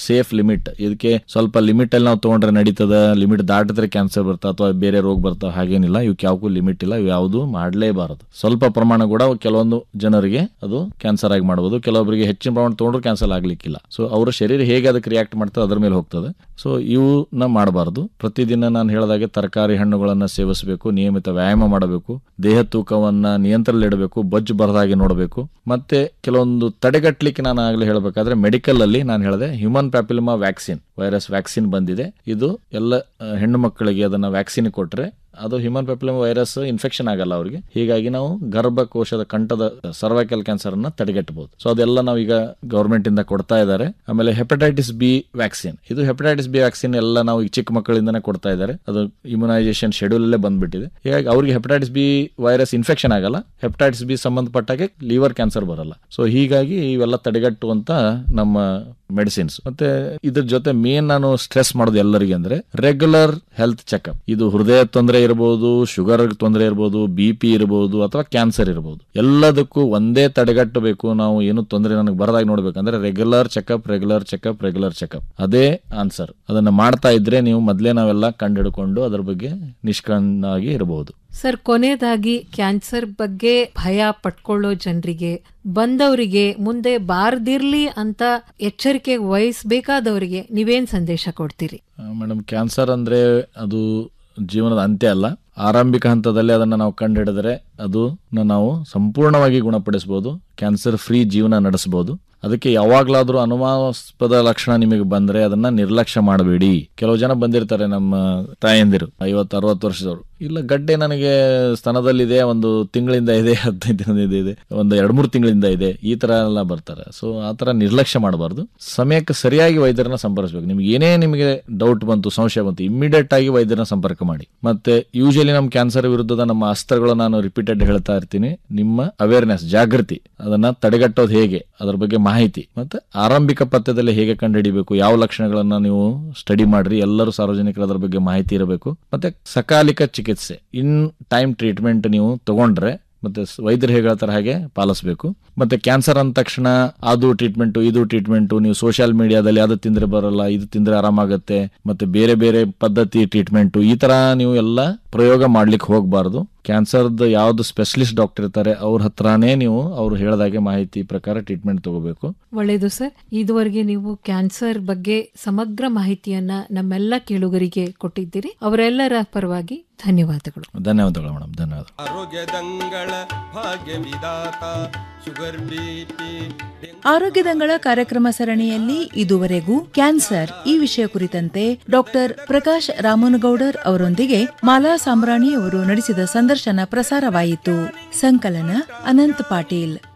safe limit ಇದಕ್ಕೆ ಸ್ವಲ್ಪ limit ಅಲ್ಲಿ ನಾವು ತಗೊಂಡ್ರೆ ನಡೀತದ ಲಿಮಿಟ್ ದಾಟಿದ್ರೆ ಕ್ಯಾನ್ಸರ್ ಬರ್ತಾ ಅಥವಾ ಬೇರೆ ರೋಗ ಬರ್ತಾ ಹಾಗೇನಿಲ್ಲ ಇವಕ್ಕೆ ಯಾವಕ್ಕೂ ಲಿಮಿಟ್ ಇಲ್ಲ ಇವು ಯಾವುದು ಮಾಡಲೇಬಾರದು ಸ್ವಲ್ಪ ಪ್ರಮಾಣ ಕೂಡ ಕೆಲವೊಂದು ಜನರಿಗೆ ಅದು ಕ್ಯಾನ್ಸರ್ ಆಗಿ ಮಾಡಬಹುದು ಕೆಲವೊಬ್ಬರಿಗೆ ಹೆಚ್ಚಿನ ಪ್ರಮಾಣ ತಗೊಂಡ್ರು ಕ್ಯಾನ್ಸರ್ ಆಗ್ಲಿಕ್ಕಿಲ್ಲ ಸೊ ಅವರ ಶರೀರ ಹೇಗೆ ಅದಕ್ಕೆ ರಿಯಾಕ್ಟ್ ಮಾಡ್ತದೆ ಅದ್ರ ಮೇಲೆ ಹೋಗ್ತದೆ ಸೊ ಇವನ್ನ ಮಾಡಬಾರದು ಪ್ರತಿದಿನ ನಾನು ಹೇಳಿದಾಗೆ ತರಕಾರಿ ಹಣ್ಣುಗಳನ್ನ ಸೇವಿಸಬೇಕು ನಿಯಮಿತ ವ್ಯಾಯಾಮ ಮಾಡಬೇಕು ದೇಹ ತೂಕವನ್ನ ನಿಯಂತ್ರಣದಲ್ಲಿಡಬೇಕು ಬಜ್ಜು ಬರದಾಗೆ ನೋಡಬೇಕು ಮತ್ತೆ ಕೆಲವೊಂದು ತಡೆಗಟ್ಟಲಿಕ್ಕೆ ನಾನು ಆಗಲೇ ಹೇಳಬೇಕಾದ್ರೆ ಮೆಡಿಕಲ್ ಅಲ್ಲಿ ನಾನು ಹೇಳಿದೆ human papilloma vaccine virus vaccine ಬಂದಿದೆ ಇದು ಎಲ್ಲ ಆ, ಹೆಣ್ಣು ಮಕ್ಕಳಿಗೆ ಅದನ್ನ ವ್ಯಾಕ್ಸಿನ್ ಕೊಟ್ರೆ ಅದು ಹ್ಯೂಮನ್ ಪ್ಯಾಪಿಲಮ್ ವೈರಸ್ ಇನ್ಫೆಕ್ಷನ್ ಆಗಲ್ಲ ಅವರಿಗೆ ಹೀಗಾಗಿ ನಾವು ಗರ್ಭಕೋಶದ ಕಂಠದ ಸರ್ವೈಕಲ್ ಕ್ಯಾನ್ಸರ್ ಅನ್ನ ತಡೆಗಟ್ಟಬಹುದು ಸೊ ಅದೆಲ್ಲ ನಾವು ಈಗ ಗವರ್ಮೆಂಟ್ ಇಂದ ಕೊಡ್ತಾ ಇದ್ದಾರೆ ಆಮೇಲೆ ಹೆಪಟೈಟಿಸ್ ಬಿ ವ್ಯಾಕ್ಸಿನ್ ಇದು ಹೆಪಟೈಟಿಸ್ ಬಿ ವ್ಯಾಕ್ಸಿನ್ ಎಲ್ಲ ನಾವು ಈ ಚಿಕ್ಕ ಮಕ್ಕಳಿಂದನೇ ಕೊಡ್ತಾ ಇದ್ದಾರೆ ಅದು ಇಮ್ಯುನೈಸೇಷನ್ ಶೆಡ್ಯೂಲ್ ಅಲ್ಲೇ ಬಂದ್ಬಿಟ್ಟಿದೆ ಹೀಗಾಗಿ ಅವರಿಗೆ ಹೆಪಟೈಟಿಸ್ ಬಿ ವೈರಸ್ ಇನ್ಫೆಕ್ಷನ್ ಆಗಲ್ಲ ಹೆಪಟೈಟಿಸ್ ಬಿ ಸಂಬಂಧಪಟ್ಟಾಗೆ ಲಿವರ್ ಕ್ಯಾನ್ಸರ್ ಬರಲ್ಲ ಸೊ ಹೀಗಾಗಿ ಇವೆಲ್ಲ ತಡೆಗಟ್ಟುವಂತ ನಮ್ಮ ಮೆಡಿಸಿನ್ಸ್ ಮತ್ತೆ ಇದ್ರ ಜೊತೆ ಮೇನ್ ನಾನು ಸ್ಟ್ರೆಸ್ ಮಾಡೋದು ಎಲ್ಲರಿಗೆ ಅಂದ್ರೆ ರೆಗ್ಯುಲರ್ ಹೆಲ್ತ್ ಚೆಕ್ಅಪ್ ಇದು ಹೃದಯ ತೊಂದರೆ ಇರಬಹುದು ಶುಗರ್ ತೊಂದರೆ ಇರಬಹುದು ಬಿ ಪಿ ಇರಬಹುದು ಅಥವಾ ಕ್ಯಾನ್ಸರ್ ಇರಬಹುದು ಎಲ್ಲದಕ್ಕೂ ಒಂದೇ ತಡೆಗಟ್ಟಬೇಕು ನಾವು ಏನು ತೊಂದರೆ ನನಗೆ ಬರದಾಗಿ ನೋಡ್ಬೇಕಂದ್ರೆ regular checkup regular checkup regular checkup ಅದೇ ಆನ್ಸರ್ ಅದನ್ನ ಮಾಡ್ತಾ ಇದ್ರೆ ನೀವು ಮೊದ್ಲೇ ನಾವೆಲ್ಲ ಕಂಡುಹಿಡ್ಕೊಂಡು ಅದ್ರ ಬಗ್ಗೆ ನಿಷ್ಕಣ್ಣಾಗಿ ಇರಬಹುದು ಸರ್ ಕೊನೆಯದಾಗಿ ಕ್ಯಾನ್ಸರ್ ಬಗ್ಗೆ ಭಯ ಪಟ್ಕೊಳ್ಳೋ ಜನರಿಗೆ ಬಂದವರಿಗೆ ಮುಂದೆ ಬಾರದಿರ್ಲಿ ಅಂತ ಎಚ್ಚರಿಕೆ ವಹಿಸಬೇಕಾದವರಿಗೆ ನೀವೇನ್ ಸಂದೇಶ ಕೊಡ್ತೀರಿ ಮೇಡಮ್ ಕ್ಯಾನ್ಸರ್ ಅಂದ್ರೆ ಅದು ಜೀವನದ ಅಂತ್ಯ ಅಲ್ಲ ಆರಂಭಿಕ ಹಂತದಲ್ಲಿ ಅದನ್ನ ನಾವು ಕಂಡುಹಿಡಿದ್ರೆ ಅದು ನಾವು ಸಂಪೂರ್ಣವಾಗಿ ಗುಣಪಡಿಸಬಹುದು ಕ್ಯಾನ್ಸರ್ ಫ್ರೀ ಜೀವನ ನಡೆಸಬಹುದು ಅದಕ್ಕೆ ಯಾವಾಗ್ಲಾದ್ರೂ ಅನುಮಾನಾಸ್ಪದ ಲಕ್ಷಣ ನಿಮಗೆ ಬಂದ್ರೆ ಅದನ್ನ ನಿರ್ಲಕ್ಷ್ಯ ಮಾಡಬೇಡಿ ಕೆಲವು ಜನ ಬಂದಿರ್ತಾರೆ ನಮ್ಮ ತಾಯಂದಿರು ಐವತ್ತು ಅರವತ್ತು ವರ್ಷದವರು ಇಲ್ಲ ಗಡ್ಡೆ ನನಗೆ ಸ್ತನದಲ್ಲಿದೆ ಒಂದು ತಿಂಗಳಿಂದ ಇದೆ ಹದಿನೈದು ದಿನದಿಂದ ಇದೆ ಒಂದು ಎರಡ್ ಮೂರು ತಿಂಗಳಿಂದ ಇದೆ ಈ ತರ ಎಲ್ಲ ಬರ್ತಾರೆ ಸೊ ಆ ತರ ನಿರ್ಲಕ್ಷ್ಯ ಮಾಡಬಾರ್ದು ಸಮಯಕ್ಕೆ ಸರಿಯಾಗಿ ವೈದ್ಯರನ್ನ ಸಂಪರ್ಕಿಸಬೇಕು ನಿಮ್ಗೆ ಏನೇ ನಿಮಗೆ ಡೌಟ್ ಬಂತು ಸಂಶಯ ಬಂತು ಇಮಿಡಿಯೇಟ್ ಆಗಿ ವೈದ್ಯರನ್ನ ಸಂಪರ್ಕ ಮಾಡಿ ಮತ್ತೆ ಯೂಶಲಿ ನಮ್ಮ ಕ್ಯಾನ್ಸರ್ ವಿರುದ್ಧದ ನಮ್ಮ ಅಸ್ತ್ರಗಳು ನಾನು ರಿಪೀಟೆಡ್ ಹೇಳ್ತಾ ಇರ್ತೀನಿ ನಿಮ್ಮ ಅವೇರ್ನೆಸ್ ಜಾಗೃತಿ ಅದನ್ನ ತಡೆಗಟ್ಟೋದು ಹೇಗೆ ಅದರ ಬಗ್ಗೆ ಮಾಹಿತಿ ಮತ್ತೆ ಆರಂಭಿಕ ಪಥ್ಯದಲ್ಲಿ ಹೇಗೆ ಕಂಡುಹಿಡಿಬೇಕು ಯಾವ ಲಕ್ಷಣಗಳನ್ನ ನೀವು ಸ್ಟಡಿ ಮಾಡ್ರಿ ಎಲ್ಲರೂ ಸಾರ್ವಜನಿಕರು ಅದರ ಬಗ್ಗೆ ಮಾಹಿತಿ ಇರಬೇಕು ಮತ್ತೆ ಸಕಾಲಿಕ ಚಿಕಿತ್ಸೆ ಇನ್ ಟೈಮ್ ಟ್ರೀಟ್ಮೆಂಟ್ ನೀವು ತಗೊಂಡ್ರೆ ಮತ್ತೆ ಸ್- ವೈದ್ಯರು ಹೇಗೆ ಹೇಳ್ತಾರೆ ಹಾಗೆ ಪಾಲಿಸಬೇಕು ಮತ್ತೆ ಕ್ಯಾನ್ಸರ್ ಅಂದ ತಕ್ಷಣ ಅದು ಟ್ರೀಟ್ಮೆಂಟ್ ಇದು ಟ್ರೀಟ್ಮೆಂಟ್ ನೀವು ಸೋಷಿಯಲ್ ಮೀಡಿಯಾದಲ್ಲಿ ಅದು ತಿಂದ್ರೆ ಬರಲ್ಲ ಇದು ತಿಂದ್ರೆ ಆರಾಮಾಗತ್ತೆ ಮತ್ತೆ ಬೇರೆ ಬೇರೆ ಪದ್ಧತಿ ಟ್ರೀಟ್ಮೆಂಟ್ ಈ ತರ ನೀವು ಎಲ್ಲ ಪ್ರಯೋಗ ಮಾಡ್ಲಿಕ್ಕೆ ಹೋಗಬಾರ್ದು ಕ್ಯಾನ್ಸರ್ದ ಯಾವ್ದು ಸ್ಪೆಷಲಿಸ್ಟ್ ಡಾಕ್ಟರ್ ಇರ್ತಾರೆ ಅವ್ರ ಹತ್ರನೇ ನೀವು ಅವ್ರು ಹೇಳ್ದಾಗೆ ಮಾಹಿತಿ ಪ್ರಕಾರ ಟ್ರೀಟ್ಮೆಂಟ್ ತಗೋಬೇಕು ಒಳ್ಳೆಯದು ಸರ್ ಇದುವರೆಗೆ ನೀವು ಕ್ಯಾನ್ಸರ್ ಬಗ್ಗೆ ಸಮಗ್ರ ಮಾಹಿತಿಯನ್ನ ನಮ್ಮೆಲ್ಲ ಕೇಳುಗರಿಗೆ ಕೊಟ್ಟಿದ್ದೀರಿ ಅವರೆಲ್ಲರ ಪರವಾಗಿ ಧನ್ಯವಾದಗಳು ಧನ್ಯವಾದಗಳು ಮೇಡಮ್ ಧನ್ಯವಾದ ಆರೋಗ್ಯದಂಗಳ ಭಾಗ್ಯ ವಿಧಾತ ಶುಗರ್ ಬಿಪಿ ಆರೋಗ್ಯದಂಗಳ ಕಾರ್ಯಕ್ರಮ ಸರಣಿಯಲ್ಲಿ ಇದುವರೆಗೂ ಕ್ಯಾನ್ಸರ್ ಈ ವಿಷಯ ಕುರಿತಂತೆ ಡಾಕ್ಟರ್ ಪ್ರಕಾಶ್ ರಾಮನಗೌಡರ್ ಅವರೊಂದಿಗೆ ಮಾಲಾ ಸಾಂಬ್ರಾಣಿ ಅವರು ನಡೆಸಿದ ಸಂದರ್ಶನ ಪ್ರಸಾರವಾಯಿತು ಸಂಕಲನ ಅನಂತ್ ಪಾಟೀಲ್